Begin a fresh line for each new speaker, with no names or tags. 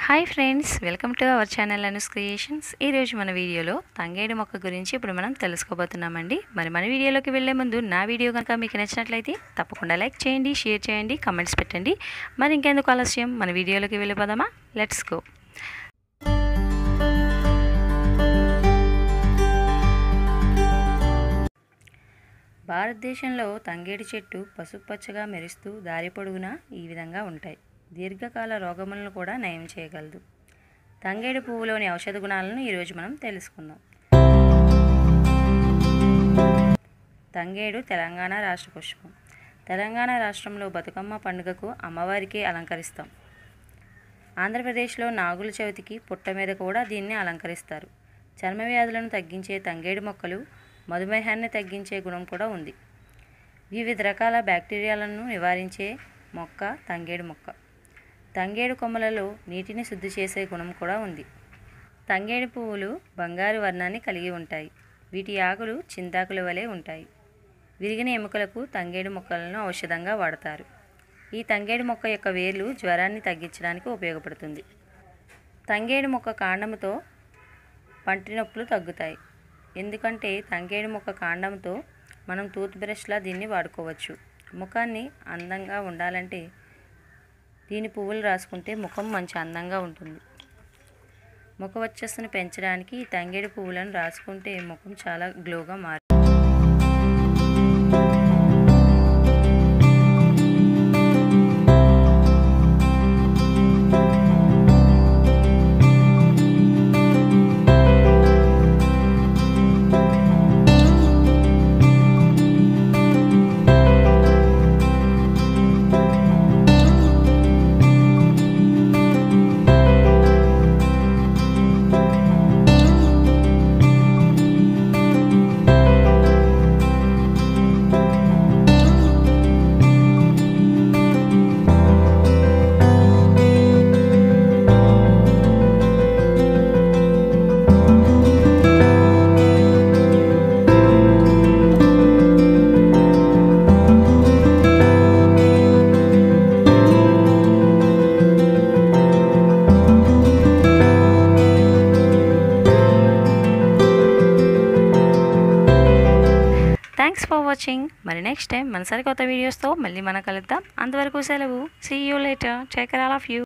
hi friends welcome to our channel Anu's creations ఈరోజు మన వీడియోలో తంగేడు మొక్క గురించి ఇప్పుడు మనం తెలుసుకోబోతున్నామండి మరి మన వీడియోలోకి వెళ్ళే ముందు నా వీడియో కనుక మీకు నచ్చినట్లయితే తప్పకుండా లైక్ చేయండి షేర్ చేయండి కమెంట్స్ పెట్టండి మరి ఇంకెందుకు ఆలస్యం మన వీడియోలోకి వెళ్ళిపోదామా లెట్స్ గో భారతదేశంలో తంగేడు చెట్టు పసుపచ్చగా మెరుస్తూ దారి పొడుగునా ఈ విధంగా ఉంటాయి దీర్ఘకాల రోగములను కూడా నయం చేయగలదు తంగేడు పువ్వులోని ఔషధ గుణాలను ఈరోజు మనం తెలుసుకుందాం తంగేడు తెలంగాణ రాష్ట్ర పుష్పం తెలంగాణ రాష్ట్రంలో బతుకమ్మ పండుగకు అమ్మవారికి అలంకరిస్తాం ఆంధ్రప్రదేశ్లో నాగుల చవితికి పుట్ట మీద కూడా దీన్ని అలంకరిస్తారు చర్మ వ్యాధులను తగ్గించే తంగేడు మొక్కలు మధుమేహాన్ని తగ్గించే గుణం కూడా ఉంది వివిధ రకాల బ్యాక్టీరియాలను నివారించే మొక్క తంగేడు మొక్క తంగేడు కొమ్మలలో నీటిని శుద్ధి చేసే గుణం కూడా ఉంది తంగేడు పువ్వులు బంగారు వర్ణాన్ని కలిగి ఉంటాయి వీటి ఆకులు చింతాకుల వలె ఉంటాయి విరిగిన ఎముకలకు తంగేడు మొక్కలను ఔషధంగా వాడతారు ఈ తంగేడు మొక్క యొక్క వేర్లు జ్వరాన్ని తగ్గించడానికి ఉపయోగపడుతుంది తంగేడు మొక్క కాండముతో పంటి నొప్పులు తగ్గుతాయి ఎందుకంటే తంగేడు మొక్క కాండంతో మనం టూత్ బ్రష్లా దీన్ని వాడుకోవచ్చు ముఖాన్ని అందంగా ఉండాలంటే దీని పువ్వులు రాసుకుంటే ముఖం మంచి అందంగా ఉంటుంది ముఖ వచ్చస్సును పెంచడానికి ఈ తంగేడు పువ్వులను రాసుకుంటే ముఖం చాలా గ్లోగా మారు థ్యాంక్స్ ఫర్ వాచింగ్ మరి నెక్స్ట్ టైం మన సరికొత్త వీడియోస్తో మళ్ళీ మనం కలుద్దాం అంతవరకు సెలవు see you later take all of you